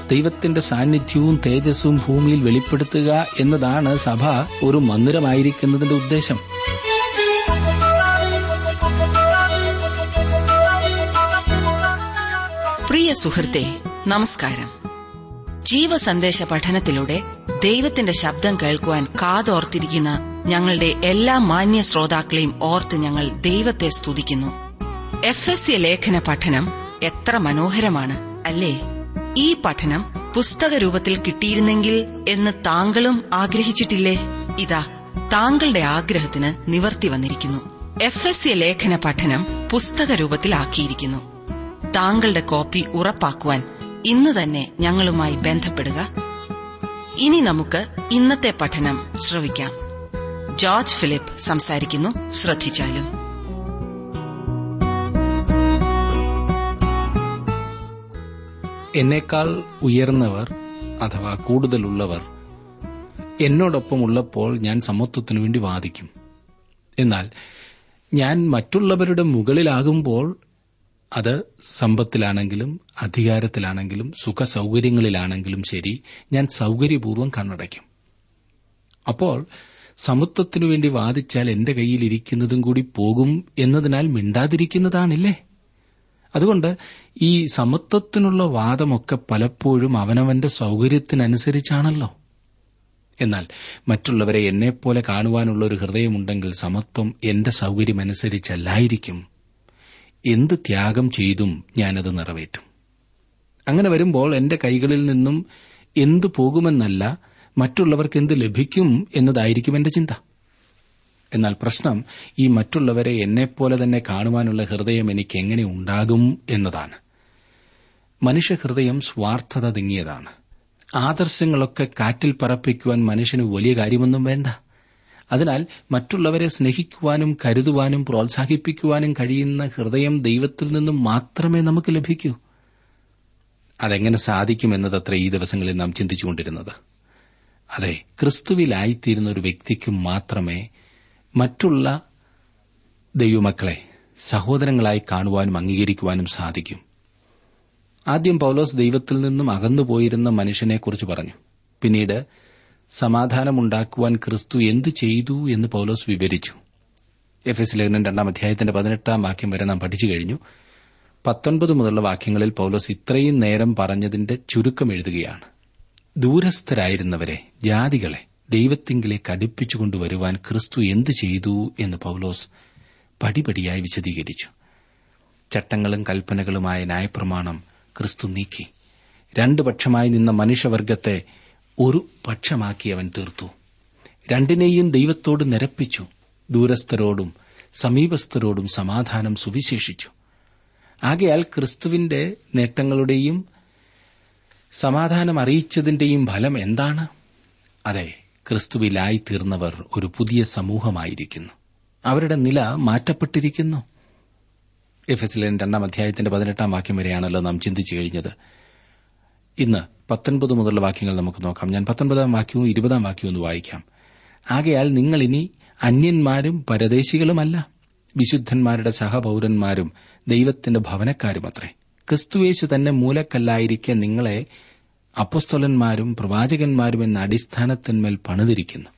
ദൈവത്തിന്റെ സാന്നിധ്യവും തേജസ്സും ഭൂമിയിൽ വെളിപ്പെടുത്തുക എന്നതാണ് സഭ ഒരു മന്ദിരമായിരിക്കുന്നതിന്റെ ഉദ്ദേശം പ്രിയ സുഹൃത്തെ നമസ്കാരം ജീവസന്ദേശ പഠനത്തിലൂടെ ദൈവത്തിന്റെ ശബ്ദം കേൾക്കുവാൻ കാതോർത്തിരിക്കുന്ന ഞങ്ങളുടെ എല്ലാ മാന്യ ശ്രോതാക്കളെയും ഓർത്ത് ഞങ്ങൾ ദൈവത്തെ സ്തുതിക്കുന്നു എഫ് എസ് സി ലേഖന പഠനം എത്ര മനോഹരമാണ് അല്ലേ ഈ പഠനം പുസ്തക രൂപത്തിൽ കിട്ടിയിരുന്നെങ്കിൽ എന്ന് താങ്കളും ആഗ്രഹിച്ചിട്ടില്ലേ ഇതാ താങ്കളുടെ ആഗ്രഹത്തിന് നിവർത്തി വന്നിരിക്കുന്നു എഫ് എസ് സി ലേഖന പഠനം പുസ്തക രൂപത്തിലാക്കിയിരിക്കുന്നു താങ്കളുടെ കോപ്പി ഉറപ്പാക്കുവാൻ ഇന്ന് തന്നെ ഞങ്ങളുമായി ബന്ധപ്പെടുക ഇനി നമുക്ക് ഇന്നത്തെ പഠനം ശ്രവിക്കാം ജോർജ് ഫിലിപ്പ് സംസാരിക്കുന്നു ശ്രദ്ധിച്ചാലും എന്നേക്കാൾ ഉയർന്നവർ അഥവാ കൂടുതലുള്ളവർ എന്നോടൊപ്പം ഉള്ളപ്പോൾ ഞാൻ സമത്വത്തിനു വേണ്ടി വാദിക്കും എന്നാൽ ഞാൻ മറ്റുള്ളവരുടെ മുകളിലാകുമ്പോൾ അത് സമ്പത്തിലാണെങ്കിലും അധികാരത്തിലാണെങ്കിലും സുഖ സൗകര്യങ്ങളിലാണെങ്കിലും ശരി ഞാൻ സൗകര്യപൂർവ്വം കണ്ണടയ്ക്കും അപ്പോൾ സമത്വത്തിനു വേണ്ടി വാദിച്ചാൽ എന്റെ കയ്യിൽ ഇരിക്കുന്നതും കൂടി പോകും എന്നതിനാൽ മിണ്ടാതിരിക്കുന്നതാണില്ലേ അതുകൊണ്ട് ഈ സമത്വത്തിനുള്ള വാദമൊക്കെ പലപ്പോഴും അവനവന്റെ സൗകര്യത്തിനനുസരിച്ചാണല്ലോ എന്നാൽ മറ്റുള്ളവരെ എന്നെപ്പോലെ കാണുവാനുള്ള ഒരു ഹൃദയമുണ്ടെങ്കിൽ സമത്വം എന്റെ സൗകര്യമനുസരിച്ചല്ലായിരിക്കും എന്ത് ത്യാഗം ചെയ്തും ഞാനത് നിറവേറ്റും അങ്ങനെ വരുമ്പോൾ എന്റെ കൈകളിൽ നിന്നും എന്ത് പോകുമെന്നല്ല മറ്റുള്ളവർക്ക് എന്ത് ലഭിക്കും എന്നതായിരിക്കും എന്റെ ചിന്ത എന്നാൽ പ്രശ്നം ഈ മറ്റുള്ളവരെ എന്നെപ്പോലെ തന്നെ കാണുവാനുള്ള ഹൃദയം എനിക്ക് എങ്ങനെ ഉണ്ടാകും എന്നതാണ് മനുഷ്യഹൃദയം സ്വാർത്ഥത തിങ്ങിയതാണ് ആദർശങ്ങളൊക്കെ കാറ്റിൽ പറപ്പിക്കുവാൻ മനുഷ്യന് വലിയ കാര്യമൊന്നും വേണ്ട അതിനാൽ മറ്റുള്ളവരെ സ്നേഹിക്കുവാനും കരുതുവാനും പ്രോത്സാഹിപ്പിക്കുവാനും കഴിയുന്ന ഹൃദയം ദൈവത്തിൽ നിന്നും മാത്രമേ നമുക്ക് ലഭിക്കൂ അതെങ്ങനെ സാധിക്കുമെന്നതത്ര ഈ ദിവസങ്ങളിൽ നാം ചിന്തിച്ചുകൊണ്ടിരുന്നത് അതെ ക്രിസ്തുവിലായിത്തീരുന്ന ഒരു വ്യക്തിക്ക് മാത്രമേ മറ്റുള്ള ദൈവമക്കളെ സഹോദരങ്ങളായി കാണുവാനും അംഗീകരിക്കുവാനും സാധിക്കും ആദ്യം പൌലോസ് ദൈവത്തിൽ നിന്നും അകന്നുപോയിരുന്ന മനുഷ്യനെക്കുറിച്ച് പറഞ്ഞു പിന്നീട് സമാധാനമുണ്ടാക്കുവാൻ ക്രിസ്തു എന്ത് ചെയ്തു എന്ന് പൌലോസ് വിവരിച്ചു എഫ് എസ് ലേഖനം രണ്ടാം അധ്യായത്തിന്റെ പതിനെട്ടാം വാക്യം വരെ നാം പഠിച്ചു കഴിഞ്ഞു പത്തൊൻപത് മുതലുള്ള വാക്യങ്ങളിൽ പൌലോസ് ഇത്രയും നേരം പറഞ്ഞതിന്റെ ചുരുക്കം എഴുതുകയാണ് ദൂരസ്ഥരായിരുന്നവരെ ജാതികളെ ദൈവത്തിങ്കിലേക്ക് അടുപ്പിച്ചുകൊണ്ടുവരുവാൻ ക്രിസ്തു എന്തു ചെയ്തു എന്ന് പൌലോസ് പടിപടിയായി വിശദീകരിച്ചു ചട്ടങ്ങളും കൽപ്പനകളുമായ ന്യായപ്രമാണം ക്രിസ്തു നീക്കി രണ്ടു പക്ഷമായി നിന്ന മനുഷ്യവർഗത്തെ ഒരു പക്ഷമാക്കി അവൻ തീർത്തു രണ്ടിനെയും ദൈവത്തോട് നിരപ്പിച്ചു ദൂരസ്ഥരോടും സമീപസ്ഥരോടും സമാധാനം സുവിശേഷിച്ചു ആകയാൽ ക്രിസ്തുവിന്റെ നേട്ടങ്ങളുടെയും സമാധാനം അറിയിച്ചതിന്റെയും ഫലം എന്താണ് അതെ ക്രിസ്തുവിലായി തീർന്നവർ ഒരു പുതിയ സമൂഹമായിരിക്കുന്നു അവരുടെ നില മാറ്റപ്പെട്ടിരിക്കുന്നു എഫ് എസിലെ രണ്ടാം അധ്യായത്തിന്റെ പതിനെട്ടാം വാക്യം വരെയാണല്ലോ നാം ചിന്തിച്ചു കഴിഞ്ഞത് ഇന്ന് പത്തൊൻപത് മുതലുള്ള വാക്യങ്ങൾ നമുക്ക് നോക്കാം ഞാൻ പത്തൊൻപതാം വാക്യവും ഇരുപതാം വാക്യവും ഒന്ന് വായിക്കാം ആകയാൽ നിങ്ങൾ ഇനി അന്യന്മാരും പരദേശികളുമല്ല വിശുദ്ധന്മാരുടെ സഹപൌരന്മാരും ദൈവത്തിന്റെ ഭവനക്കാരുമത്രേ ക്രിസ്തുയേശു തന്നെ മൂലക്കല്ലായിരിക്കെ നിങ്ങളെ അപ്പസ്തോലന്മാരും പ്രവാചകന്മാരും എന്ന അടിസ്ഥാനത്തിന്മേൽ പണിതിരിക്കുന്നു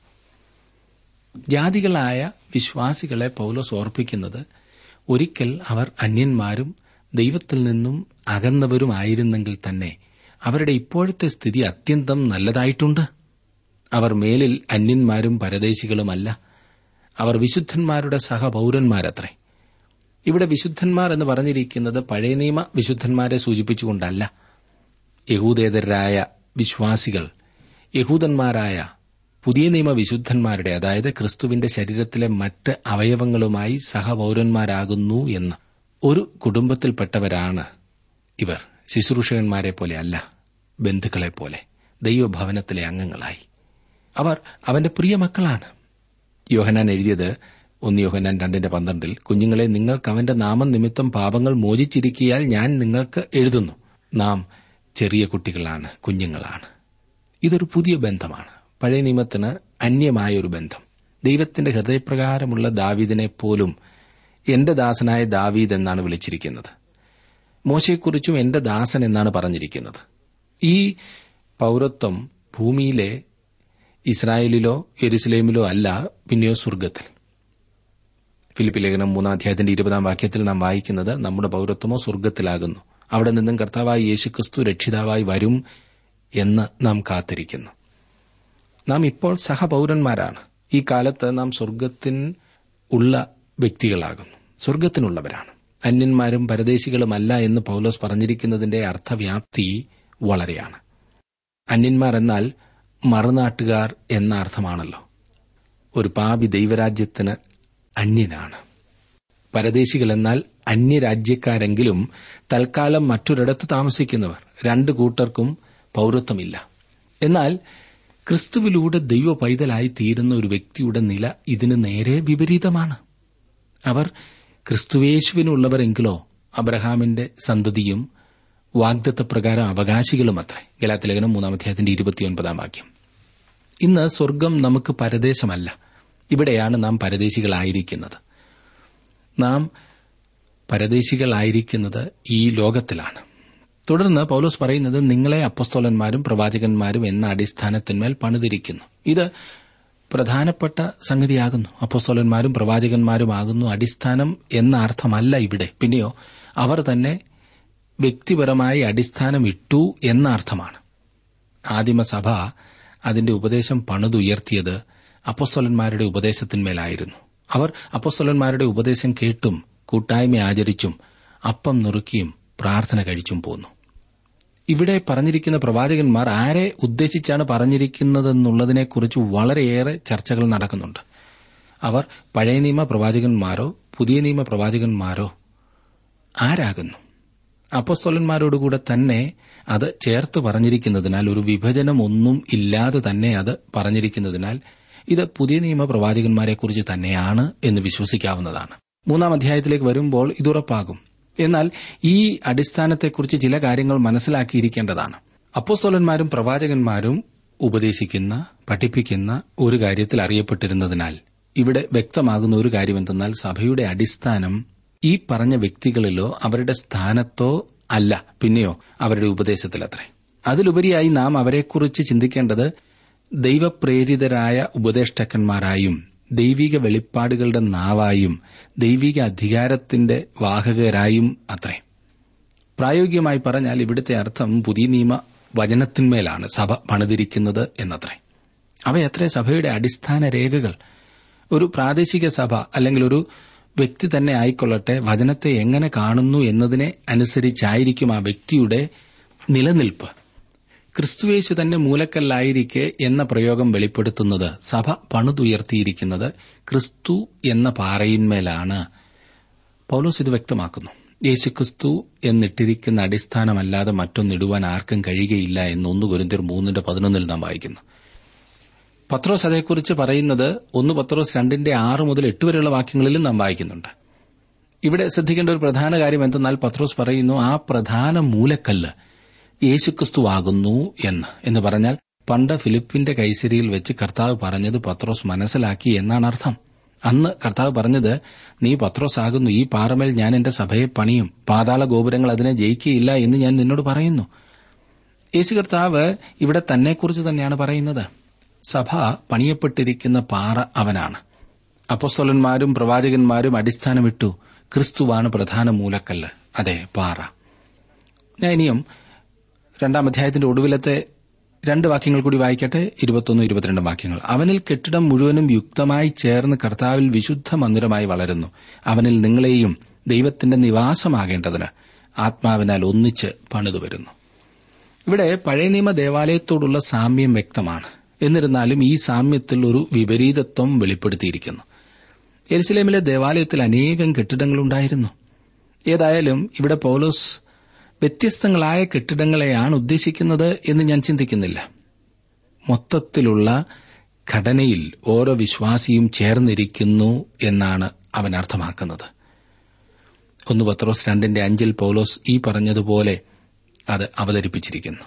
ജാതികളായ വിശ്വാസികളെ പൌലോസ് ഓർപ്പിക്കുന്നത് ഒരിക്കൽ അവർ അന്യന്മാരും ദൈവത്തിൽ നിന്നും അകന്നവരുമായിരുന്നെങ്കിൽ തന്നെ അവരുടെ ഇപ്പോഴത്തെ സ്ഥിതി അത്യന്തം നല്ലതായിട്ടുണ്ട് അവർ മേലിൽ അന്യന്മാരും പരദേശികളുമല്ല അവർ വിശുദ്ധന്മാരുടെ സഹപൌരന്മാരത്രേ ഇവിടെ വിശുദ്ധന്മാർ എന്ന് പറഞ്ഞിരിക്കുന്നത് പഴയ നിയമ വിശുദ്ധന്മാരെ സൂചിപ്പിച്ചുകൊണ്ടല്ല യഹൂദേതരായ വിശ്വാസികൾ യഹൂദന്മാരായ പുതിയ നിയമ വിശുദ്ധന്മാരുടെ അതായത് ക്രിസ്തുവിന്റെ ശരീരത്തിലെ മറ്റ് അവയവങ്ങളുമായി സഹപൌരന്മാരാകുന്നു എന്ന് ഒരു കുടുംബത്തിൽപ്പെട്ടവരാണ് ഇവർ ശുശ്രൂഷകന്മാരെ പോലെ അല്ല ബന്ധുക്കളെ പോലെ ദൈവഭവനത്തിലെ അംഗങ്ങളായി അവർ അവന്റെ പ്രിയ മക്കളാണ് യോഹനാൻ എഴുതിയത് ഒന്ന് യോഹനാൻ രണ്ടിന്റെ പന്ത്രണ്ടിൽ കുഞ്ഞുങ്ങളെ നിങ്ങൾക്ക് അവന്റെ നാമം നിമിത്തം പാപങ്ങൾ മോചിച്ചിരിക്കിയാൽ ഞാൻ നിങ്ങൾക്ക് എഴുതുന്നു നാം ചെറിയ കുട്ടികളാണ് കുഞ്ഞുങ്ങളാണ് ഇതൊരു പുതിയ ബന്ധമാണ് പഴയ നിയമത്തിന് അന്യമായ ഒരു ബന്ധം ദൈവത്തിന്റെ ഹൃദയപ്രകാരമുള്ള ദാവീദിനെ പോലും എന്റെ ദാസനായ ദാവീദ് എന്നാണ് വിളിച്ചിരിക്കുന്നത് മോശയെക്കുറിച്ചും എന്റെ ദാസൻ എന്നാണ് പറഞ്ഞിരിക്കുന്നത് ഈ പൌരത്വം ഭൂമിയിലെ ഇസ്രായേലിലോ യെരുസലേമിലോ അല്ല പിന്നെയോ സ്വർഗത്തിൽ ഫിലിപ്പി ലേഖനം മൂന്നാം അധ്യായത്തിന്റെ ഇരുപതാം വാക്യത്തിൽ നാം വായിക്കുന്നത് നമ്മുടെ പൌരത്വമോ സ്വർഗത്തിലാകുന്നു അവിടെ നിന്നും കർത്താവായി യേശുക്രിസ്തു രക്ഷിതാവായി വരും എന്ന് നാം കാത്തിരിക്കുന്നു നാം ഇപ്പോൾ സഹപൌരന്മാരാണ് ഈ കാലത്ത് നാം സ്വർഗത്തിൻ ഉള്ള വ്യക്തികളാകുന്നു സ്വർഗത്തിനുള്ളവരാണ് അന്യന്മാരും പരദേശികളുമല്ല എന്ന് പൌലോസ് പറഞ്ഞിരിക്കുന്നതിന്റെ അർത്ഥവ്യാപ്തി വളരെയാണ് അന്യന്മാർ എന്നാൽ മറുനാട്ടുകാർ എന്ന അർത്ഥമാണല്ലോ ഒരു പാപി ദൈവരാജ്യത്തിന് അന്യനാണ് പരദേശികൾ എന്നാൽ അന്യരാജ്യക്കാരെങ്കിലും തൽക്കാലം മറ്റൊരിടത്ത് താമസിക്കുന്നവർ രണ്ടു കൂട്ടർക്കും പൌരത്വമില്ല എന്നാൽ ക്രിസ്തുവിലൂടെ ദൈവ പൈതലായി തീരുന്ന ഒരു വ്യക്തിയുടെ നില ഇതിന് നേരെ വിപരീതമാണ് അവർ ക്രിസ്തുവേശുവിനുള്ളവരെങ്കിലോ അബ്രഹാമിന്റെ സന്തതിയും വാഗ്ദത്തപ്രകാരം അവകാശികളുമത്രേ ഗലാത്തിലേഖനം മൂന്നാം അധ്യായത്തിന്റെ ഇരുപത്തിയൊൻപതാം വാക്യം ഇന്ന് സ്വർഗം നമുക്ക് പരദേശമല്ല ഇവിടെയാണ് നാം പരദേശികളായിരിക്കുന്നത് നാം പരദേശികളായിരിക്കുന്നത് ഈ ലോകത്തിലാണ് തുടർന്ന് പൌലോസ് പറയുന്നത് നിങ്ങളെ അപ്പസ്തോലന്മാരും പ്രവാചകന്മാരും എന്ന അടിസ്ഥാനത്തിന്മേൽ പണിതിരിക്കുന്നു ഇത് പ്രധാനപ്പെട്ട സംഗതിയാകുന്നു അപ്പസ്തോലന്മാരും പ്രവാചകന്മാരുമാകുന്നു അടിസ്ഥാനം എന്ന അർത്ഥമല്ല ഇവിടെ പിന്നെയോ അവർ തന്നെ വ്യക്തിപരമായി അടിസ്ഥാനം ഇട്ടു എന്ന അർത്ഥമാണ് ആദിമസഭ അതിന്റെ ഉപദേശം പണിതുയർത്തിയത് അപ്പസ്തോലന്മാരുടെ ഉപദേശത്തിന്മേലായിരുന്നു അവർ അപ്പസ്തോലന്മാരുടെ ഉപദേശം കേട്ടും കൂട്ടായ്മ ആചരിച്ചും അപ്പം നുറുക്കിയും പ്രാർത്ഥന കഴിച്ചും പോന്നു ഇവിടെ പറഞ്ഞിരിക്കുന്ന പ്രവാചകന്മാർ ആരെ ഉദ്ദേശിച്ചാണ് പറഞ്ഞിരിക്കുന്നതെന്നുള്ളതിനെക്കുറിച്ച് വളരെയേറെ ചർച്ചകൾ നടക്കുന്നുണ്ട് അവർ പഴയ നിയമ പ്രവാചകന്മാരോ പുതിയ നിയമ പ്രവാചകന്മാരോ ആരാകുന്നു അപ്പസ്തോലന്മാരോടുകൂടെ തന്നെ അത് ചേർത്ത് പറഞ്ഞിരിക്കുന്നതിനാൽ ഒരു വിഭജനം ഒന്നും ഇല്ലാതെ തന്നെ അത് പറഞ്ഞിരിക്കുന്നതിനാൽ ഇത് പുതിയ നിയമ പ്രവാചകന്മാരെക്കുറിച്ച് തന്നെയാണ് എന്ന് വിശ്വസിക്കാവുന്നതാണ് മൂന്നാം അധ്യായത്തിലേക്ക് വരുമ്പോൾ ഇതുറപ്പാകും എന്നാൽ ഈ അടിസ്ഥാനത്തെക്കുറിച്ച് ചില കാര്യങ്ങൾ മനസ്സിലാക്കിയിരിക്കേണ്ടതാണ് അപ്പോസ്തോലന്മാരും പ്രവാചകന്മാരും ഉപദേശിക്കുന്ന പഠിപ്പിക്കുന്ന ഒരു കാര്യത്തിൽ അറിയപ്പെട്ടിരുന്നതിനാൽ ഇവിടെ വ്യക്തമാകുന്ന ഒരു കാര്യം എന്തെന്നാൽ സഭയുടെ അടിസ്ഥാനം ഈ പറഞ്ഞ വ്യക്തികളിലോ അവരുടെ സ്ഥാനത്തോ അല്ല പിന്നെയോ അവരുടെ ഉപദേശത്തിലത്രേ അതിലുപരിയായി നാം അവരെക്കുറിച്ച് ചിന്തിക്കേണ്ടത് ദൈവപ്രേരിതരായ ഉപദേഷ്ടാക്കന്മാരായും ദൈവിക വെളിപ്പാടുകളുടെ നാവായും ദൈവിക അധികാരത്തിന്റെ വാഹകരായും അത്രേ പ്രായോഗികമായി പറഞ്ഞാൽ ഇവിടുത്തെ അർത്ഥം പുതിയ നിയമ വചനത്തിന്മേലാണ് സഭ പണിതിരിക്കുന്നത് എന്നത്രേ അവയത്രേ സഭയുടെ അടിസ്ഥാന രേഖകൾ ഒരു പ്രാദേശിക സഭ അല്ലെങ്കിൽ ഒരു വ്യക്തി തന്നെ ആയിക്കൊള്ളട്ടെ വചനത്തെ എങ്ങനെ കാണുന്നു എന്നതിനെ അനുസരിച്ചായിരിക്കും ആ വ്യക്തിയുടെ നിലനിൽപ്പ് ക്രിസ്തുവേശു തന്നെ മൂലക്കല്ലായിരിക്കെ എന്ന പ്രയോഗം വെളിപ്പെടുത്തുന്നത് സഭ പണിതുയർത്തിയിരിക്കുന്നത് ക്രിസ്തു എന്ന പാറയിന്മേലാണ് പൌലോസ് ഇത് വ്യക്തമാക്കുന്നു യേശുക്രിസ്തു എന്നിട്ടിരിക്കുന്ന അടിസ്ഥാനമല്ലാതെ മറ്റൊന്നിടുവാൻ ആർക്കും കഴിയുകയില്ല എന്ന് ഒന്ന് കുരിന്തിർ മൂന്നിന്റെ പതിനൊന്നിൽ നാം വായിക്കുന്നു പത്രോസ് അതേക്കുറിച്ച് പറയുന്നത് ഒന്ന് പത്രോസ് രണ്ടിന്റെ ആറ് മുതൽ എട്ട് വരെയുള്ള വാക്യങ്ങളിലും നാം വായിക്കുന്നുണ്ട് ഇവിടെ ശ്രദ്ധിക്കേണ്ട ഒരു പ്രധാന കാര്യം എന്തെന്നാൽ പത്രോസ് പറയുന്നു ആ പ്രധാന മൂലക്കല്ല് യേശുക്രിസ്തു ആകുന്നു എന്ന് എന്ന് പറഞ്ഞാൽ പണ്ട് ഫിലിപ്പിന്റെ കൈസരിയിൽ വെച്ച് കർത്താവ് പറഞ്ഞത് പത്രോസ് മനസ്സിലാക്കി എന്നാണ് അർത്ഥം അന്ന് കർത്താവ് പറഞ്ഞത് നീ പത്രോസ് ആകുന്നു ഈ പാറമേൽ ഞാൻ എന്റെ സഭയെ പണിയും പാതാള ഗോപുരങ്ങൾ അതിനെ ജയിക്കുകയില്ല എന്ന് ഞാൻ നിന്നോട് പറയുന്നു യേശു കർത്താവ് ഇവിടെ തന്നെക്കുറിച്ച് തന്നെയാണ് പറയുന്നത് സഭ പണിയപ്പെട്ടിരിക്കുന്ന പാറ അവനാണ് അപ്പസ്തോലന്മാരും പ്രവാചകന്മാരും അടിസ്ഥാനമിട്ടു ക്രിസ്തുവാണ് പ്രധാന മൂലക്കല്ല് അതെ പാറ ഞാൻ ഇനിയും രണ്ടാം അധ്യായത്തിന്റെ ഒടുവിലത്തെ രണ്ട് വാക്യങ്ങൾ കൂടി വായിക്കട്ടെ ഇരുപത്തൊന്നും ഇരുപത്തിരണ്ടും വാക്യങ്ങൾ അവനിൽ കെട്ടിടം മുഴുവനും യുക്തമായി ചേർന്ന് കർത്താവിൽ വിശുദ്ധ മന്ദിരമായി വളരുന്നു അവനിൽ നിങ്ങളെയും ദൈവത്തിന്റെ നിവാസമാകേണ്ടതിന് ആത്മാവിനാൽ ഒന്നിച്ച് പണിതുവരുന്നു ഇവിടെ പഴയ നിയമ ദേവാലയത്തോടുള്ള സാമ്യം വ്യക്തമാണ് എന്നിരുന്നാലും ഈ സാമ്യത്തിൽ ഒരു വിപരീതത്വം വെളിപ്പെടുത്തിയിരിക്കുന്നു എരുസലേമിലെ ദേവാലയത്തിൽ അനേകം കെട്ടിടങ്ങളുണ്ടായിരുന്നു ഏതായാലും ഇവിടെ പൌലോസ് വ്യത്യസ്തങ്ങളായ കെട്ടിടങ്ങളെയാണ് ഉദ്ദേശിക്കുന്നത് എന്ന് ഞാൻ ചിന്തിക്കുന്നില്ല മൊത്തത്തിലുള്ള ഘടനയിൽ ഓരോ വിശ്വാസിയും ചേർന്നിരിക്കുന്നു എന്നാണ് അവൻ അർത്ഥമാക്കുന്നത് ഒന്ന് പത്രോസ് രണ്ടിന്റെ അഞ്ചിൽ പൌലോസ് ഈ പറഞ്ഞതുപോലെ അത് അവതരിപ്പിച്ചിരിക്കുന്നു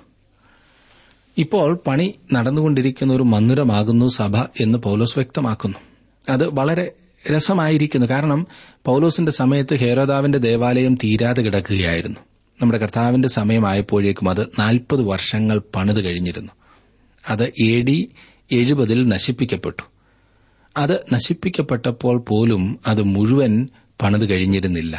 ഇപ്പോൾ പണി നടന്നുകൊണ്ടിരിക്കുന്ന ഒരു മന്ദിരമാകുന്നു സഭ എന്ന് പൌലോസ് വ്യക്തമാക്കുന്നു അത് വളരെ രസമായിരിക്കുന്നു കാരണം പൌലോസിന്റെ സമയത്ത് ഹേരോദാവിന്റെ ദേവാലയം തീരാതെ കിടക്കുകയായിരുന്നു നമ്മുടെ കർത്താവിന്റെ സമയമായപ്പോഴേക്കും അത് നാൽപ്പത് വർഷങ്ങൾ പണിത് കഴിഞ്ഞിരുന്നു അത് എ ഡി എഴുപതിൽ നശിപ്പിക്കപ്പെട്ടു അത് നശിപ്പിക്കപ്പെട്ടപ്പോൾ പോലും അത് മുഴുവൻ പണിത് കഴിഞ്ഞിരുന്നില്ല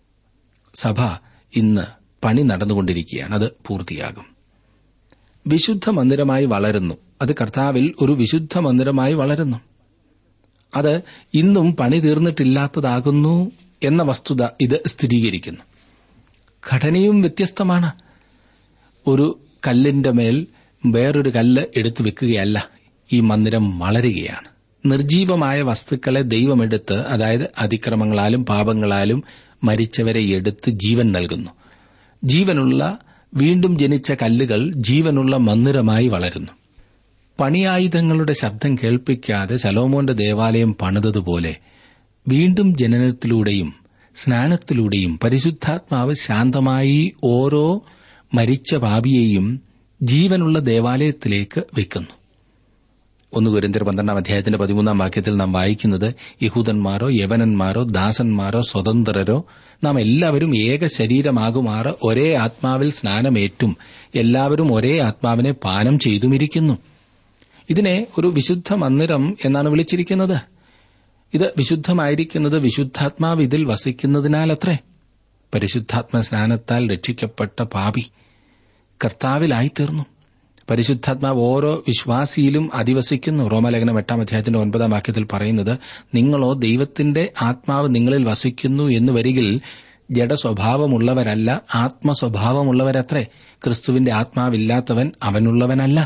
സഭ ഇന്ന് പണി നടന്നുകൊണ്ടിരിക്കുകയാണ് അത് പൂർത്തിയാകും വിശുദ്ധ മന്ദിരമായി വളരുന്നു അത് കർത്താവിൽ ഒരു വിശുദ്ധ മന്ദിരമായി വളരുന്നു അത് ഇന്നും പണി തീർന്നിട്ടില്ലാത്തതാകുന്നു എന്ന വസ്തുത ഇത് സ്ഥിരീകരിക്കുന്നു ഘടനയും വ്യത്യസ്തമാണ് ഒരു കല്ലിന്റെ മേൽ വേറൊരു കല്ല് എടുത്തു വെക്കുകയല്ല ഈ മന്ദിരം വളരുകയാണ് നിർജീവമായ വസ്തുക്കളെ ദൈവമെടുത്ത് അതായത് അതിക്രമങ്ങളാലും പാപങ്ങളാലും മരിച്ചവരെ എടുത്ത് ജീവൻ നൽകുന്നു ജീവനുള്ള വീണ്ടും ജനിച്ച കല്ലുകൾ ജീവനുള്ള മന്ദിരമായി വളരുന്നു പണിയായുധങ്ങളുടെ ശബ്ദം കേൾപ്പിക്കാതെ ശലോമോന്റെ ദേവാലയം പണിതതുപോലെ വീണ്ടും ജനനത്തിലൂടെയും സ്നാനത്തിലൂടെയും പരിശുദ്ധാത്മാവ് ശാന്തമായി ഓരോ മരിച്ച പാപിയെയും ജീവനുള്ള ദേവാലയത്തിലേക്ക് വെക്കുന്നു ഒന്ന് കുരിന്തിർ പന്ത്രണ്ടാം അധ്യായത്തിന്റെ പതിമൂന്നാം വാക്യത്തിൽ നാം വായിക്കുന്നത് യഹൂദന്മാരോ യവനന്മാരോ ദാസന്മാരോ സ്വതന്ത്രരോ നാം എല്ലാവരും ഏക ശരീരമാകുമാറ് ഒരേ ആത്മാവിൽ സ്നാനമേറ്റും എല്ലാവരും ഒരേ ആത്മാവിനെ പാനം ചെയ്തുമിരിക്കുന്നു ഇതിനെ ഒരു വിശുദ്ധ മന്ദിരം എന്നാണ് വിളിച്ചിരിക്കുന്നത് ഇത് വിശുദ്ധമായിരിക്കുന്നത് വിശുദ്ധാത്മാവ് ഇതിൽ വസിക്കുന്നതിനാലത്രേ പരിശുദ്ധാത്മ സ്നാനത്താൽ രക്ഷിക്കപ്പെട്ട പാപി കർത്താവിലായിത്തീർന്നു പരിശുദ്ധാത്മാവ് ഓരോ വിശ്വാസിയിലും അധിവസിക്കുന്നു റോമലേഖനം എട്ടാം അധ്യായത്തിന്റെ ഒൻപതാം വാക്യത്തിൽ പറയുന്നത് നിങ്ങളോ ദൈവത്തിന്റെ ആത്മാവ് നിങ്ങളിൽ വസിക്കുന്നു എന്ന് വരികിൽ ജഡസ്വഭാവമുള്ളവരല്ല ആത്മസ്വഭാവമുള്ളവരത്രേ ക്രിസ്തുവിന്റെ ആത്മാവില്ലാത്തവൻ അവനുള്ളവനല്ല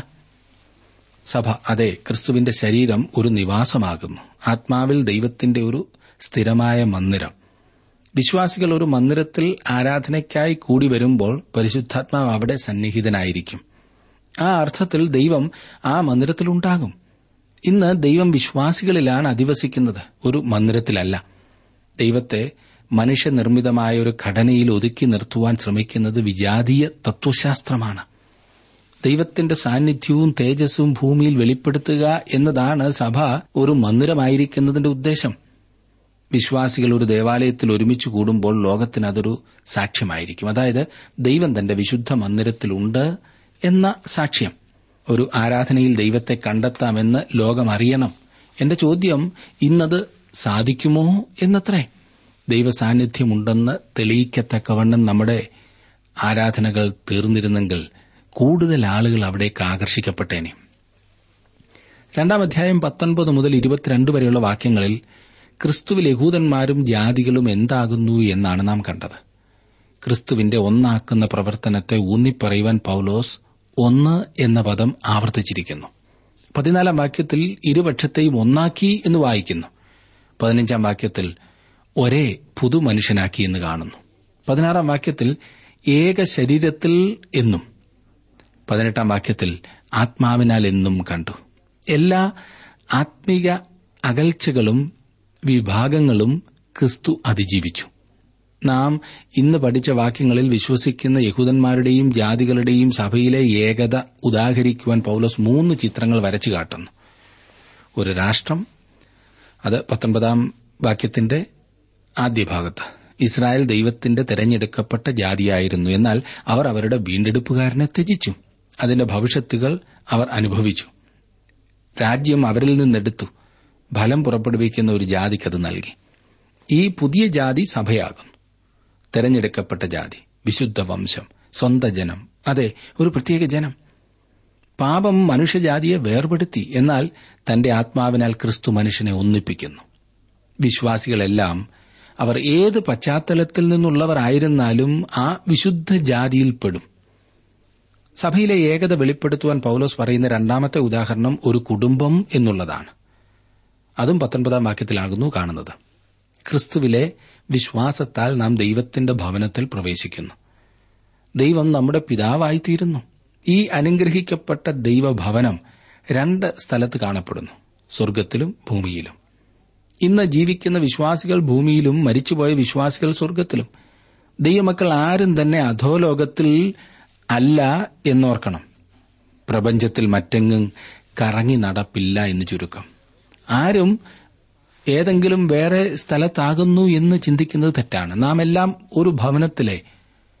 സഭ അതെ ക്രിസ്തുവിന്റെ ശരീരം ഒരു നിവാസമാകുന്നു ആത്മാവിൽ ദൈവത്തിന്റെ ഒരു സ്ഥിരമായ മന്ദിരം വിശ്വാസികൾ ഒരു മന്ദിരത്തിൽ ആരാധനയ്ക്കായി കൂടി വരുമ്പോൾ പരിശുദ്ധാത്മാവ് അവിടെ സന്നിഹിതനായിരിക്കും ആ അർത്ഥത്തിൽ ദൈവം ആ മന്ദിരത്തിലുണ്ടാകും ഇന്ന് ദൈവം വിശ്വാസികളിലാണ് അധിവസിക്കുന്നത് ഒരു മന്ദിരത്തിലല്ല ദൈവത്തെ മനുഷ്യനിർമ്മിതമായ ഒരു ഘടനയിൽ ഒതുക്കി നിർത്തുവാൻ ശ്രമിക്കുന്നത് വിജാതീയ തത്വശാസ്ത്രമാണ് ദൈവത്തിന്റെ സാന്നിധ്യവും തേജസ്സും ഭൂമിയിൽ വെളിപ്പെടുത്തുക എന്നതാണ് സഭ ഒരു മന്ദിരമായിരിക്കുന്നതിന്റെ ഉദ്ദേശം വിശ്വാസികൾ ഒരു ദേവാലയത്തിൽ ഒരുമിച്ച് കൂടുമ്പോൾ ലോകത്തിന് അതൊരു സാക്ഷ്യമായിരിക്കും അതായത് ദൈവം തന്റെ വിശുദ്ധ മന്ദിരത്തിലുണ്ട് എന്ന സാക്ഷ്യം ഒരു ആരാധനയിൽ ദൈവത്തെ കണ്ടെത്താമെന്ന് ലോകം അറിയണം എന്റെ ചോദ്യം ഇന്നത് സാധിക്കുമോ എന്നത്രേ ദൈവസാന്നിധ്യമുണ്ടെന്ന് തെളിയിക്കത്തക്കവണ്ണം നമ്മുടെ ആരാധനകൾ തീർന്നിരുന്നെങ്കിൽ കൂടുതൽ ആളുകൾ അവിടേക്ക് ആകർഷിക്കപ്പെട്ടേനെ രണ്ടാം അധ്യായം പത്തൊൻപത് മുതൽ ഇരുപത്തിരണ്ട് വരെയുള്ള വാക്യങ്ങളിൽ ക്രിസ്തുവിൽ യഹൂദന്മാരും ജാതികളും എന്താകുന്നു എന്നാണ് നാം കണ്ടത് ക്രിസ്തുവിന്റെ ഒന്നാക്കുന്ന പ്രവർത്തനത്തെ ഊന്നിപ്പറയുവാൻ പൌലോസ് ഒന്ന് എന്ന പദം ആവർത്തിച്ചിരിക്കുന്നു പതിനാലാം വാക്യത്തിൽ ഇരുപക്ഷത്തെയും ഒന്നാക്കി എന്ന് വായിക്കുന്നു പതിനഞ്ചാം വാക്യത്തിൽ ഒരേ പുതുമനുഷ്യനാക്കി എന്ന് കാണുന്നു പതിനാറാം വാക്യത്തിൽ ഏക ശരീരത്തിൽ എന്നും പതിനെട്ടാം വാക്യത്തിൽ ആത്മാവിനാൽ എന്നും കണ്ടു എല്ലാ ആത്മീക അകൽച്ചകളും വിഭാഗങ്ങളും ക്രിസ്തു അതിജീവിച്ചു നാം ഇന്ന് പഠിച്ച വാക്യങ്ങളിൽ വിശ്വസിക്കുന്ന യഹൂദന്മാരുടെയും ജാതികളുടെയും സഭയിലെ ഏകത ഉദാഹരിക്കുവാൻ പൌലോസ് മൂന്ന് ചിത്രങ്ങൾ വരച്ചു കാട്ടുന്നു ഒരു രാഷ്ട്രം അത് പത്തൊൻപതാം വാക്യത്തിന്റെ ആദ്യ ഭാഗത്ത് ഇസ്രായേൽ ദൈവത്തിന്റെ തെരഞ്ഞെടുക്കപ്പെട്ട ജാതിയായിരുന്നു എന്നാൽ അവർ അവരുടെ വീണ്ടെടുപ്പുകാരനെ ത്യജിച്ചു അതിന്റെ ഭവിഷ്യത്തുകൾ അവർ അനുഭവിച്ചു രാജ്യം അവരിൽ നിന്നെടുത്തു ഫലം പുറപ്പെടുവിക്കുന്ന ഒരു ജാതിക്കത് നൽകി ഈ പുതിയ ജാതി സഭയാകുന്നു തെരഞ്ഞെടുക്കപ്പെട്ട ജാതി വിശുദ്ധ വംശം സ്വന്ത ജനം അതെ ഒരു പ്രത്യേക ജനം പാപം മനുഷ്യജാതിയെ വേർപെടുത്തി എന്നാൽ തന്റെ ആത്മാവിനാൽ ക്രിസ്തു മനുഷ്യനെ ഒന്നിപ്പിക്കുന്നു വിശ്വാസികളെല്ലാം അവർ ഏത് പശ്ചാത്തലത്തിൽ നിന്നുള്ളവരായിരുന്നാലും ആ വിശുദ്ധ ജാതിയിൽപ്പെടും സഭയിലെ ഏകത വെളിപ്പെടുത്തുവാൻ പൌലോസ് പറയുന്ന രണ്ടാമത്തെ ഉദാഹരണം ഒരു കുടുംബം എന്നുള്ളതാണ് അതും പത്തൊൻപതാം വാക്യത്തിലാകുന്നു കാണുന്നത് ക്രിസ്തുവിലെ വിശ്വാസത്താൽ നാം ദൈവത്തിന്റെ ഭവനത്തിൽ പ്രവേശിക്കുന്നു ദൈവം നമ്മുടെ പിതാവായിത്തീരുന്നു ഈ അനുഗ്രഹിക്കപ്പെട്ട ദൈവഭവനം രണ്ട് സ്ഥലത്ത് കാണപ്പെടുന്നു സ്വർഗത്തിലും ഭൂമിയിലും ഇന്ന് ജീവിക്കുന്ന വിശ്വാസികൾ ഭൂമിയിലും മരിച്ചുപോയ വിശ്വാസികൾ സ്വർഗത്തിലും ദൈവമക്കൾ ആരും തന്നെ അധോലോകത്തിൽ അല്ല എന്നോർക്കണം പ്രപഞ്ചത്തിൽ മറ്റെങ്ങും കറങ്ങി നടപ്പില്ല എന്ന് ചുരുക്കം ആരും ഏതെങ്കിലും വേറെ സ്ഥലത്താകുന്നു എന്ന് ചിന്തിക്കുന്നത് തെറ്റാണ് നാം എല്ലാം ഒരു ഭവനത്തിലെ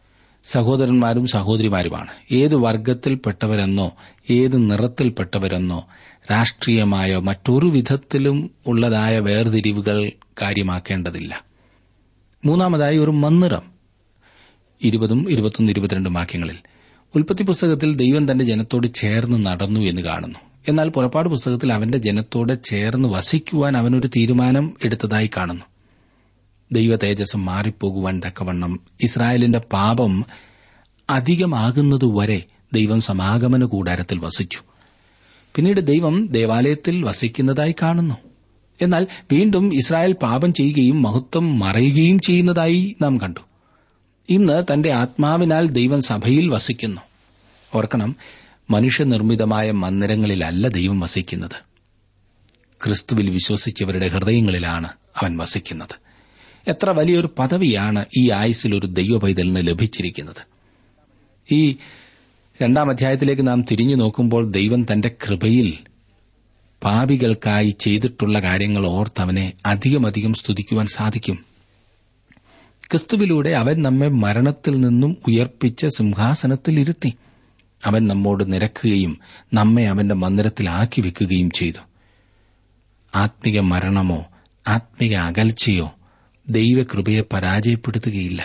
സഹോദരന്മാരും സഹോദരിമാരുമാണ് ഏത് വർഗത്തിൽപ്പെട്ടവരെന്നോ ഏത് നിറത്തിൽപ്പെട്ടവരെന്നോ രാഷ്ട്രീയമായോ മറ്റൊരു വിധത്തിലും ഉള്ളതായ വേർതിരിവുകൾ കാര്യമാക്കേണ്ടതില്ല മൂന്നാമതായി ഒരു മന്ദിരം ഇരുപതും ഇരുപത്തൊന്ന് ഇരുപത്തിരണ്ടും വാക്യങ്ങളിൽ ഉൽപ്പത്തി പുസ്തകത്തിൽ ദൈവം തന്റെ ജനത്തോട് ചേർന്ന് നടന്നു എന്ന് കാണുന്നു എന്നാൽ പുറപ്പാട് പുസ്തകത്തിൽ അവന്റെ ജനത്തോട് ചേർന്ന് വസിക്കുവാൻ അവനൊരു തീരുമാനം എടുത്തതായി കാണുന്നു ദൈവ തേജസ് മാറിപ്പോകുവാൻ തക്കവണ്ണം ഇസ്രായേലിന്റെ പാപം അധികമാകുന്നതുവരെ ദൈവം സമാഗമന കൂടാരത്തിൽ വസിച്ചു പിന്നീട് ദൈവം ദേവാലയത്തിൽ വസിക്കുന്നതായി കാണുന്നു എന്നാൽ വീണ്ടും ഇസ്രായേൽ പാപം ചെയ്യുകയും മഹത്വം മറയുകയും ചെയ്യുന്നതായി നാം കണ്ടു ഇന്ന് തന്റെ ആത്മാവിനാൽ ദൈവം സഭയിൽ വസിക്കുന്നു ഓർക്കണം മനുഷ്യനിർമ്മിതമായ മന്ദിരങ്ങളിലല്ല ദൈവം വസിക്കുന്നത് ക്രിസ്തുവിൽ വിശ്വസിച്ചവരുടെ ഹൃദയങ്ങളിലാണ് അവൻ വസിക്കുന്നത് എത്ര വലിയൊരു പദവിയാണ് ഈ ആയുസിൽ ഒരു ദൈവപൈതലിന് ലഭിച്ചിരിക്കുന്നത് ഈ രണ്ടാം അധ്യായത്തിലേക്ക് നാം തിരിഞ്ഞു നോക്കുമ്പോൾ ദൈവം തന്റെ കൃപയിൽ പാപികൾക്കായി ചെയ്തിട്ടുള്ള കാര്യങ്ങൾ ഓർത്തവനെ അധികമധികം സ്തുതിക്കുവാൻ സാധിക്കും ക്രിസ്തുവിലൂടെ അവൻ നമ്മെ മരണത്തിൽ നിന്നും ഉയർപ്പിച്ച സിംഹാസനത്തിൽ ഇരുത്തി അവൻ നമ്മോട് നിരക്കുകയും നമ്മെ അവന്റെ മന്ദിരത്തിലാക്കി വെക്കുകയും ചെയ്തു ആത്മിക മരണമോ ആത്മിക അകൽച്ചയോ ദൈവകൃപയെ പരാജയപ്പെടുത്തുകയില്ല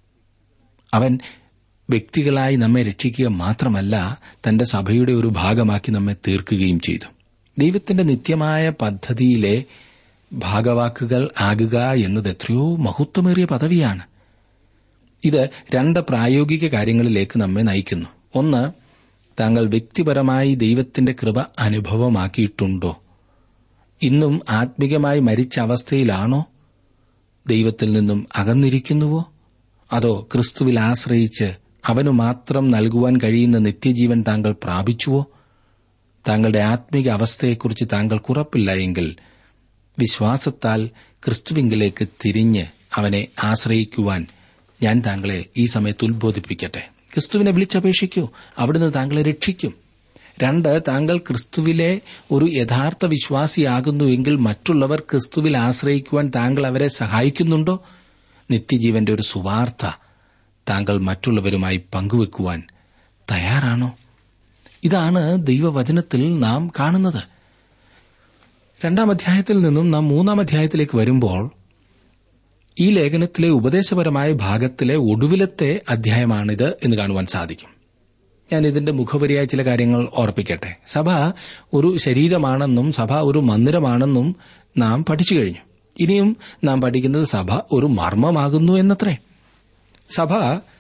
അവൻ വ്യക്തികളായി നമ്മെ രക്ഷിക്കുക മാത്രമല്ല തന്റെ സഭയുടെ ഒരു ഭാഗമാക്കി നമ്മെ തീർക്കുകയും ചെയ്തു ദൈവത്തിന്റെ നിത്യമായ പദ്ധതിയിലെ ഭാഗവാക്കുകൾ ആകുക എന്നത് എത്രയോ മഹത്വമേറിയ പദവിയാണ് ഇത് രണ്ട് പ്രായോഗിക കാര്യങ്ങളിലേക്ക് നമ്മെ നയിക്കുന്നു ഒന്ന് താങ്കൾ വ്യക്തിപരമായി ദൈവത്തിന്റെ കൃപ അനുഭവമാക്കിയിട്ടുണ്ടോ ഇന്നും ആത്മികമായി മരിച്ച അവസ്ഥയിലാണോ ദൈവത്തിൽ നിന്നും അകന്നിരിക്കുന്നുവോ അതോ ക്രിസ്തുവിൽ ആശ്രയിച്ച് അവനു മാത്രം നൽകുവാൻ കഴിയുന്ന നിത്യജീവൻ താങ്കൾ പ്രാപിച്ചുവോ താങ്കളുടെ ആത്മിക അവസ്ഥയെക്കുറിച്ച് താങ്കൾക്ക് ഉറപ്പില്ല എങ്കിൽ വിശ്വാസത്താൽ ക്രിസ്തുവിങ്കിലേക്ക് തിരിഞ്ഞ് അവനെ ആശ്രയിക്കുവാൻ ഞാൻ താങ്കളെ ഈ സമയത്ത് ഉത്ബോധിപ്പിക്കട്ടെ ക്രിസ്തുവിനെ വിളിച്ചപേക്ഷിക്കൂ അവിടുന്ന് താങ്കളെ രക്ഷിക്കും രണ്ട് താങ്കൾ ക്രിസ്തുവിലെ ഒരു യഥാർത്ഥ വിശ്വാസിയാകുന്നുവെങ്കിൽ മറ്റുള്ളവർ ക്രിസ്തുവിൽ ആശ്രയിക്കുവാൻ താങ്കൾ അവരെ സഹായിക്കുന്നുണ്ടോ നിത്യജീവന്റെ ഒരു സുവാർത്ത താങ്കൾ മറ്റുള്ളവരുമായി പങ്കുവെക്കുവാൻ തയ്യാറാണോ ഇതാണ് ദൈവവചനത്തിൽ നാം കാണുന്നത് രണ്ടാം അധ്യായത്തിൽ നിന്നും നാം മൂന്നാം അധ്യായത്തിലേക്ക് വരുമ്പോൾ ഈ ലേഖനത്തിലെ ഉപദേശപരമായ ഭാഗത്തിലെ ഒടുവിലത്തെ അധ്യായമാണിത് എന്ന് കാണുവാൻ സാധിക്കും ഞാൻ ഇതിന്റെ മുഖവരിയായ ചില കാര്യങ്ങൾ ഓർപ്പിക്കട്ടെ സഭ ഒരു ശരീരമാണെന്നും സഭ ഒരു മന്ദിരമാണെന്നും നാം പഠിച്ചു കഴിഞ്ഞു ഇനിയും നാം പഠിക്കുന്നത് സഭ ഒരു മർമ്മമാകുന്നു എന്നത്രേ സഭ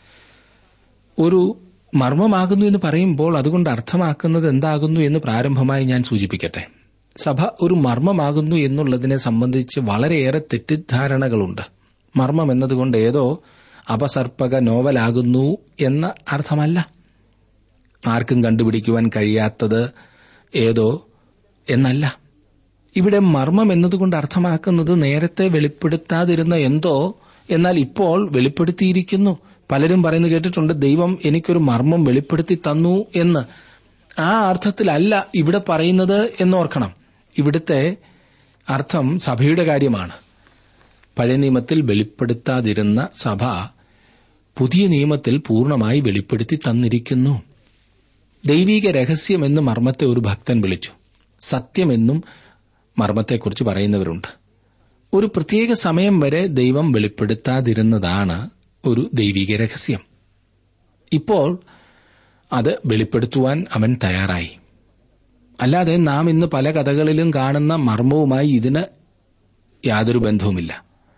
ഒരു മർമ്മമാകുന്നു എന്ന് പറയുമ്പോൾ അതുകൊണ്ട് അർത്ഥമാക്കുന്നത് എന്താകുന്നു എന്ന് പ്രാരംഭമായി ഞാൻ സൂചിപ്പിക്കട്ടെ സഭ ഒരു മർമ്മമാകുന്നു എന്നുള്ളതിനെ സംബന്ധിച്ച് വളരെയേറെ തെറ്റിദ്ധാരണകളുണ്ട് മർമ്മം എന്നതുകൊണ്ട് ഏതോ അപസർപ്പക നോവലാകുന്നു എന്ന അർത്ഥമല്ല ആർക്കും കണ്ടുപിടിക്കുവാൻ കഴിയാത്തത് ഏതോ എന്നല്ല ഇവിടെ മർമ്മം എന്നതുകൊണ്ട് അർത്ഥമാക്കുന്നത് നേരത്തെ വെളിപ്പെടുത്താതിരുന്ന എന്തോ എന്നാൽ ഇപ്പോൾ വെളിപ്പെടുത്തിയിരിക്കുന്നു പലരും പറയുന്നത് കേട്ടിട്ടുണ്ട് ദൈവം എനിക്കൊരു മർമ്മം വെളിപ്പെടുത്തി തന്നു എന്ന് ആ അർത്ഥത്തിലല്ല ഇവിടെ പറയുന്നത് എന്നോർക്കണം ഇവിടുത്തെ അർത്ഥം സഭയുടെ കാര്യമാണ് പഴയ നിയമത്തിൽ വെളിപ്പെടുത്താതിരുന്ന സഭ പുതിയ നിയമത്തിൽ പൂർണ്ണമായി വെളിപ്പെടുത്തി തന്നിരിക്കുന്നു ദൈവിക രഹസ്യമെന്ന് മർമ്മത്തെ ഒരു ഭക്തൻ വിളിച്ചു സത്യമെന്നും മർമ്മത്തെക്കുറിച്ച് പറയുന്നവരുണ്ട് ഒരു പ്രത്യേക സമയം വരെ ദൈവം വെളിപ്പെടുത്താതിരുന്നതാണ് ഒരു ദൈവിക രഹസ്യം ഇപ്പോൾ അത് വെളിപ്പെടുത്തുവാൻ അവൻ തയ്യാറായി അല്ലാതെ നാം ഇന്ന് പല കഥകളിലും കാണുന്ന മർമ്മവുമായി ഇതിന് യാതൊരു ബന്ധവുമില്ല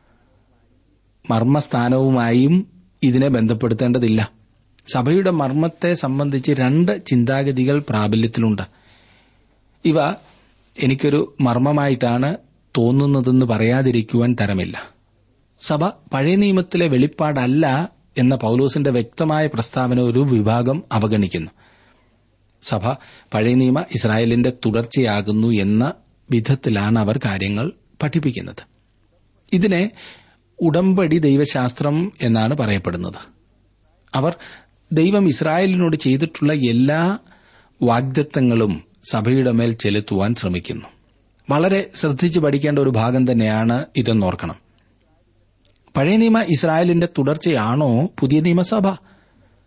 മർമ്മസ്ഥാനവുമായും ഇതിനെ ബന്ധപ്പെടുത്തേണ്ടതില്ല സഭയുടെ മർമ്മത്തെ സംബന്ധിച്ച് രണ്ട് ചിന്താഗതികൾ പ്രാബല്യത്തിലുണ്ട് ഇവ എനിക്കൊരു മർമ്മമായിട്ടാണ് തോന്നുന്നതെന്ന് പറയാതിരിക്കുവാൻ തരമില്ല സഭ പഴയ നിയമത്തിലെ വെളിപ്പാടല്ല എന്ന പൌലോസിന്റെ വ്യക്തമായ പ്രസ്താവന ഒരു വിഭാഗം അവഗണിക്കുന്നു സഭ പഴയ നിയമ ഇസ്രായേലിന്റെ തുടർച്ചയാകുന്നു എന്ന വിധത്തിലാണ് അവർ കാര്യങ്ങൾ പഠിപ്പിക്കുന്നത് ഇതിനെ ഉടമ്പടി ദൈവശാസ്ത്രം എന്നാണ് പറയപ്പെടുന്നത് അവർ ദൈവം ഇസ്രായേലിനോട് ചെയ്തിട്ടുള്ള എല്ലാ വാഗ്ദത്തങ്ങളും സഭയുടെ മേൽ ചെലുത്തുവാൻ ശ്രമിക്കുന്നു വളരെ ശ്രദ്ധിച്ചു പഠിക്കേണ്ട ഒരു ഭാഗം തന്നെയാണ് ഇതെന്നോർക്കണം പഴയ നിയമ ഇസ്രായേലിന്റെ തുടർച്ചയാണോ പുതിയ നിയമസഭ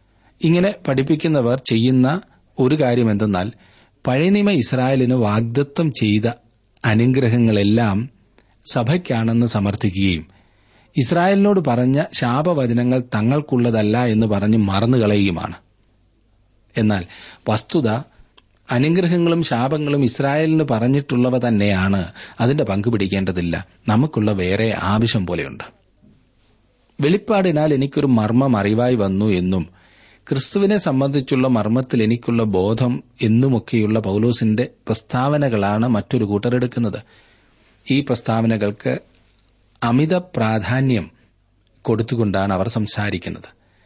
ഇങ്ങനെ പഠിപ്പിക്കുന്നവർ ചെയ്യുന്ന ഒരു കാര്യം എന്തെന്നാൽ പഴയ നിയമ ഇസ്രായേലിന് വാഗ്ദത്തം ചെയ്ത അനുഗ്രഹങ്ങളെല്ലാം സഭയ്ക്കാണെന്ന് സമർത്ഥിക്കുകയും ഇസ്രായേലിനോട് പറഞ്ഞ ശാപവചനങ്ങൾ തങ്ങൾക്കുള്ളതല്ല എന്ന് പറഞ്ഞ് മറന്നുകളയുകയുമാണ് എന്നാൽ വസ്തുത അനുഗ്രഹങ്ങളും ശാപങ്ങളും ഇസ്രായേലിന് പറഞ്ഞിട്ടുള്ളവ തന്നെയാണ് അതിന്റെ പങ്ക് പിടിക്കേണ്ടതില്ല നമുക്കുള്ള വേറെ ആവശ്യം പോലെയുണ്ട് വെളിപ്പാടിനാൽ എനിക്കൊരു മർമ്മം അറിവായി വന്നു എന്നും ക്രിസ്തുവിനെ സംബന്ധിച്ചുള്ള മർമ്മത്തിൽ എനിക്കുള്ള ബോധം എന്നുമൊക്കെയുള്ള പൌലോസിന്റെ പ്രസ്താവനകളാണ് മറ്റൊരു കൂട്ടരെടുക്കുന്നത് ഈ പ്രസ്താവനകൾക്ക് അമിത പ്രാധാന്യം കൊടുത്തുകൊണ്ടാണ് അവർ സംസാരിക്കുന്നത്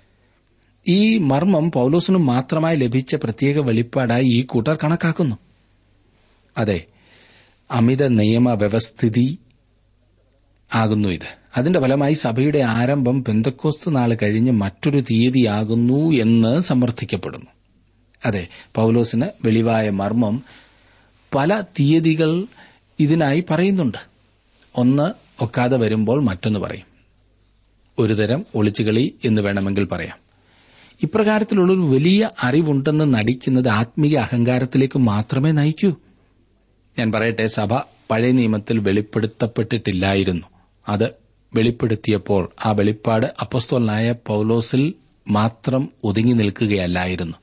ഈ മർമ്മം പൌലോസിനും മാത്രമായി ലഭിച്ച പ്രത്യേക വെളിപ്പാടായി ഈ കൂട്ടർ കണക്കാക്കുന്നു അതെ അമിത നിയമ വ്യവസ്ഥിതി ആകുന്നു ഇത് അതിന്റെ ഫലമായി സഭയുടെ ആരംഭം പെന്തക്കോസ്ത് നാൾ കഴിഞ്ഞ് മറ്റൊരു തീയതിയാകുന്നു എന്ന് സമർത്ഥിക്കപ്പെടുന്നു അതെ പൌലോസിന് വെളിവായ മർമ്മം പല തീയതികൾ ഇതിനായി പറയുന്നുണ്ട് ഒന്ന് ഒക്കാതെ വരുമ്പോൾ മറ്റൊന്ന് പറയും ഒരുതരം ഒളിച്ചുകളി എന്ന് വേണമെങ്കിൽ പറയാം ഇപ്രകാരത്തിലുള്ളൊരു വലിയ അറിവുണ്ടെന്ന് നടിക്കുന്നത് ആത്മീയ അഹങ്കാരത്തിലേക്ക് മാത്രമേ നയിക്കൂ ഞാൻ പറയട്ടെ സഭ പഴയ നിയമത്തിൽ വെളിപ്പെടുത്തപ്പെട്ടിട്ടില്ലായിരുന്നു അത് വെളിപ്പെടുത്തിയപ്പോൾ ആ വെളിപ്പാട് അപ്പസ്തോലനായ പൌലോസിൽ മാത്രം ഒതുങ്ങി നിൽക്കുകയല്ലായിരുന്നു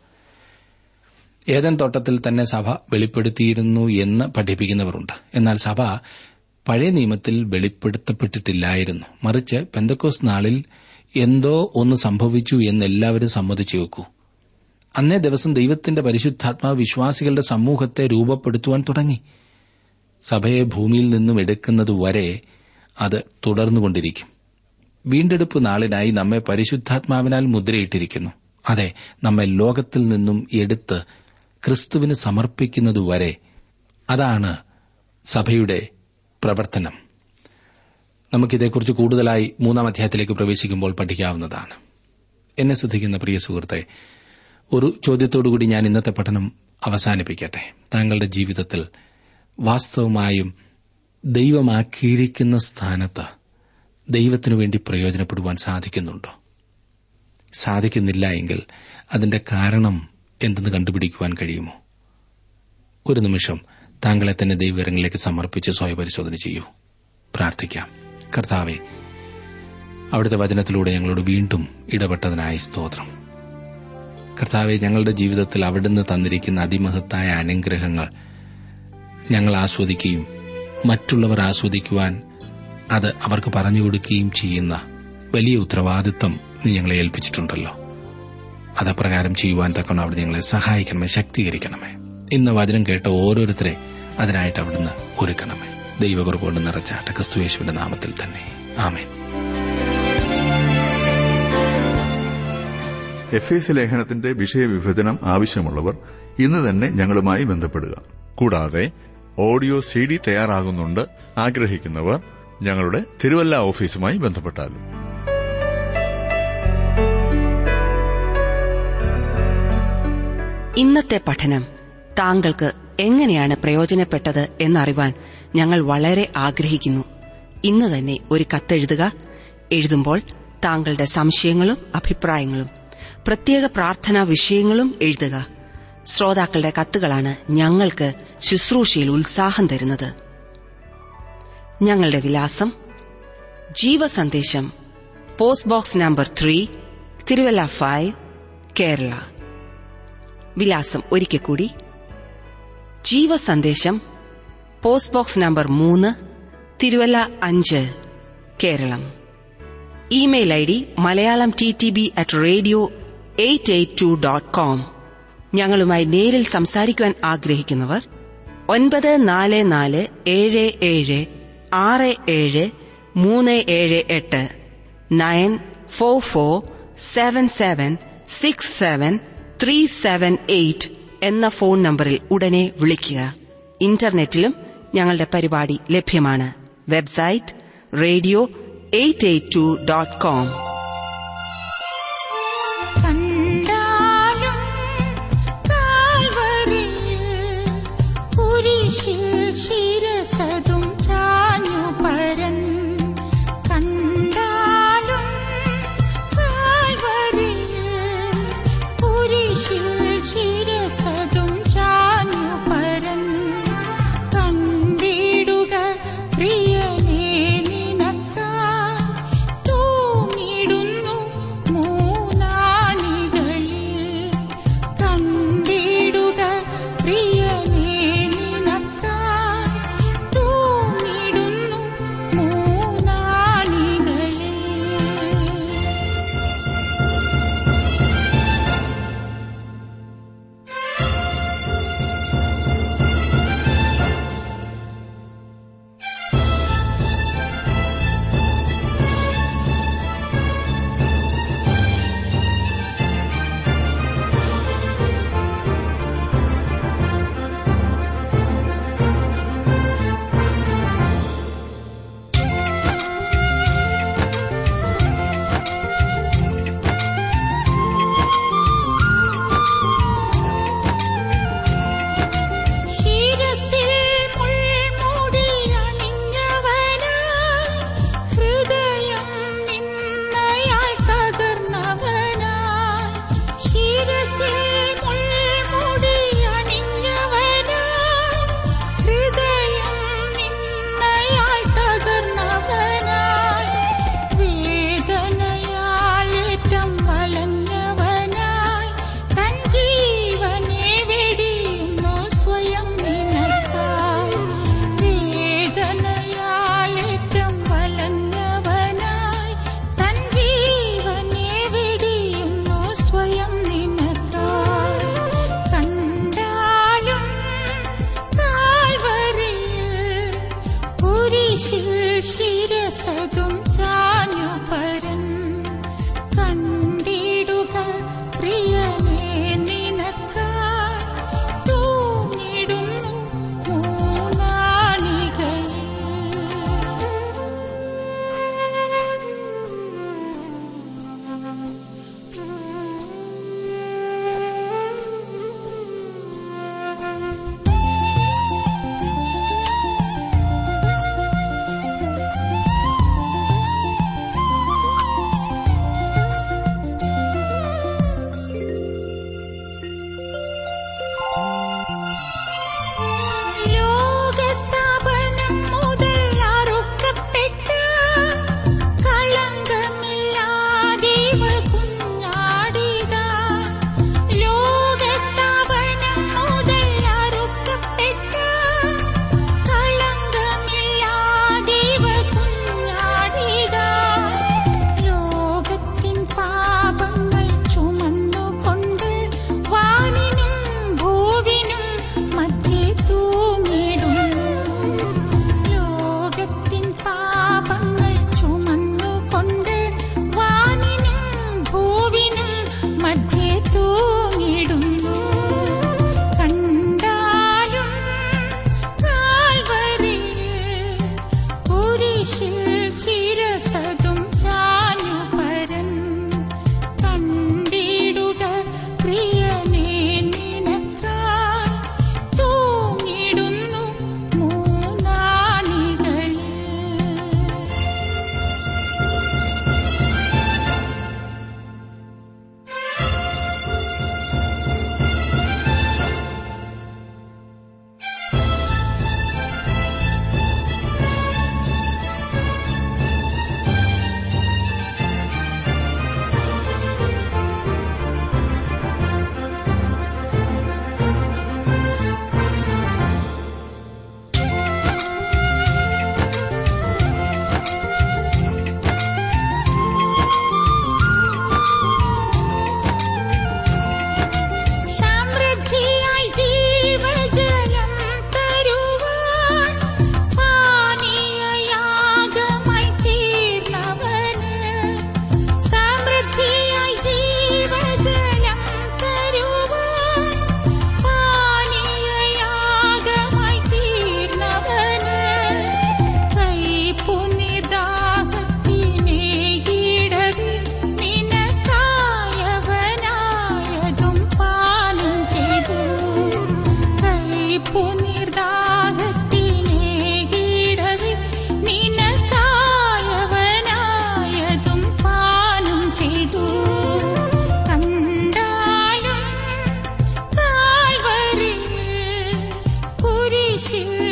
ഏതൻ തോട്ടത്തിൽ തന്നെ സഭ വെളിപ്പെടുത്തിയിരുന്നു എന്ന് പഠിപ്പിക്കുന്നവരുണ്ട് എന്നാൽ സഭ പഴയ നിയമത്തിൽ വെളിപ്പെടുത്തപ്പെട്ടിട്ടില്ലായിരുന്നു മറിച്ച് പെന്തക്കോസ് നാളിൽ എന്തോ ഒന്ന് സംഭവിച്ചു എന്ന് എല്ലാവരും സമ്മതിച്ചു വെക്കൂ അന്നേ ദിവസം ദൈവത്തിന്റെ പരിശുദ്ധാത്മാവ് വിശ്വാസികളുടെ സമൂഹത്തെ രൂപപ്പെടുത്തുവാൻ തുടങ്ങി സഭയെ ഭൂമിയിൽ നിന്നും എടുക്കുന്നതുവരെ അത് തുടർന്നുകൊണ്ടിരിക്കും വീണ്ടെടുപ്പ് നാളിനായി നമ്മെ പരിശുദ്ധാത്മാവിനാൽ മുദ്രയിട്ടിരിക്കുന്നു അതെ നമ്മെ ലോകത്തിൽ നിന്നും എടുത്ത് ക്രിസ്തുവിന് സമർപ്പിക്കുന്നതുവരെ അതാണ് സഭയുടെ പ്രവർത്തനം നമുക്കിതേക്കുറിച്ച് കൂടുതലായി മൂന്നാം അധ്യായത്തിലേക്ക് പ്രവേശിക്കുമ്പോൾ പഠിക്കാവുന്നതാണ് എന്നെ ശ്രദ്ധിക്കുന്ന പ്രിയ സുഹൃത്തെ ഒരു ചോദ്യത്തോടുകൂടി ഞാൻ ഇന്നത്തെ പഠനം അവസാനിപ്പിക്കട്ടെ താങ്കളുടെ ജീവിതത്തിൽ വാസ്തവമായും ദൈവമാക്കിയിരിക്കുന്ന സ്ഥാനത്ത് ദൈവത്തിനു വേണ്ടി പ്രയോജനപ്പെടുവാൻ സാധിക്കുന്നുണ്ടോ സാധിക്കുന്നില്ല എങ്കിൽ അതിന്റെ കാരണം എന്തെന്ന് കണ്ടുപിടിക്കുവാൻ കഴിയുമോ ഒരു നിമിഷം താങ്കളെ തന്നെ ദൈവകരങ്ങളിലേക്ക് സമർപ്പിച്ച് സ്വയപരിശോധന ചെയ്യൂ പ്രാർത്ഥിക്കാം കർത്താവെ അവിടുത്തെ വചനത്തിലൂടെ ഞങ്ങളോട് വീണ്ടും ഇടപെട്ടതിനായി സ്തോത്രം കർത്താവെ ഞങ്ങളുടെ ജീവിതത്തിൽ അവിടുന്ന് തന്നിരിക്കുന്ന അതിമഹത്തായ അനുഗ്രഹങ്ങൾ ഞങ്ങൾ ആസ്വദിക്കുകയും മറ്റുള്ളവർ ആസ്വദിക്കുവാൻ അത് അവർക്ക് പറഞ്ഞു കൊടുക്കുകയും ചെയ്യുന്ന വലിയ ഉത്തരവാദിത്വം നീ ഞങ്ങളെ ഏൽപ്പിച്ചിട്ടുണ്ടല്ലോ അതപ്രകാരം ചെയ്യുവാൻ തക്കണം അവിടെ ഞങ്ങളെ സഹായിക്കണമേ ശക്തീകരിക്കണമേ ഇന്ന് വചനം കേട്ട ഓരോരുത്തരെ അതിനായിട്ട് അവിടുന്ന് ഒരുക്കണമേ ദൈവകൃപ കൊണ്ട് നിറച്ചാട്ട ക്രിസ്തുയേശുവിന്റെ നാമത്തിൽ തന്നെ ആമേൻ എഫ് എസ് ലേഖനത്തിന്റെ വിഷയവിഭജനം ആവശ്യമുള്ളവർ ഇന്ന് തന്നെ ഞങ്ങളുമായി ബന്ധപ്പെടുക കൂടാതെ ഓഡിയോ സി ഡി തയ്യാറാകുന്നുണ്ട് ആഗ്രഹിക്കുന്നവർ ഞങ്ങളുടെ തിരുവല്ല ഓഫീസുമായി ബന്ധപ്പെട്ടാലും ഇന്നത്തെ പഠനം താങ്കൾക്ക് എങ്ങനെയാണ് പ്രയോജനപ്പെട്ടത് എന്നറിവാൻ ഞങ്ങൾ വളരെ ആഗ്രഹിക്കുന്നു ഇന്ന് തന്നെ ഒരു കത്തെഴുതുക എഴുതുമ്പോൾ താങ്കളുടെ സംശയങ്ങളും അഭിപ്രായങ്ങളും പ്രത്യേക പ്രാർത്ഥനാ വിഷയങ്ങളും എഴുതുക ശ്രോതാക്കളുടെ കത്തുകളാണ് ഞങ്ങൾക്ക് ശുശ്രൂഷയിൽ ഉത്സാഹം തരുന്നത് ഞങ്ങളുടെ വിലാസം ജീവസന്ദേശം post box number three Thiruvalla five Kerala വിലാസം ഒരിക്കൽ കൂടി ജീവസന്ദേശം പോസ്റ്റ് ബോക്സ് നമ്പർ മൂന്ന് തിരുവല്ല അഞ്ച് Keralam email I D Malayalam T T B at radio eight eight two dot com ഞങ്ങളുമായി നേരിൽ സംസാരിക്കുവാൻ ആഗ്രഹിക്കുന്നവർ ഒൻപത് നാല് നാല് ഏഴ് ഏഴ് ആറ് ഏഴ് മൂന്ന് ഏഴ് എട്ട് nine four four seven seven six seven three seven eight എന്ന ഫോൺ നമ്പറിൽ ഉടനെ വിളിക്കുക ഇന്റർനെറ്റിലും ഞങ്ങളുടെ പരിപാടി ലഭ്യമാണ് website radio eight eight two dot com കണ്ടാലും കാൽവരിയിൽ കുരിശിൽ ശിരസതും ചാഞ്ഞു പരൻ കണ്ടാലും കാൽവരിയിൽ കുരിശിൽ